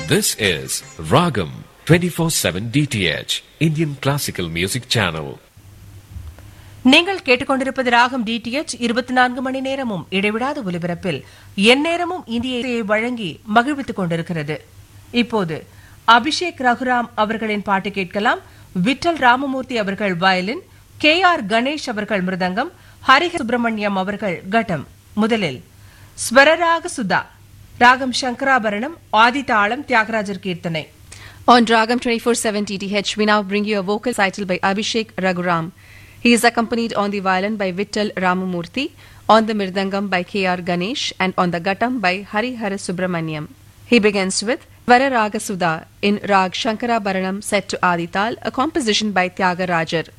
This is Ragam 24/7 DTH Indian Classical Music Channel. நீங்கள் கேட்டுக்கொண்டிருப்பது ராகம் டிடிஎச் இருபத்தி நான்கு மணி நேரமும் இடைவிடாத ஒலிபரப்பில் எந்நேரமும் இந்திய இசையை வழங்கி மகிழ்வித்துக் கொண்டிருக்கிறது இப்போது அபிஷேக் ரகுராம் அவர்களின் பாட்டு கேட்கலாம் விட்டல் ராமமூர்த்தி அவர்கள் வயலின் கே ஆர் கணேஷ் அவர்கள் மிருதங்கம் ஹரிஹ சுப்பிரமணியம் அவர்கள் கட்டம் முதலில் ஸ்வரராக சுதா ராகம் சங்கராபரணம் ஆதிதாளம் தியாகராஜர் கீர்த்தனை On Dragam 24/7 TTH, we now bring you a vocal recital by Abhishek Raghuram. He is accompanied on the violin by Vittal Ramamurthy, on the mirdangam by K.R. Ganesh, and on the guttam by Harihara Subramaniam. He begins with Vararaga Sudha in Rag Shankara Baranam set to Adital, a composition by Tyagarajar.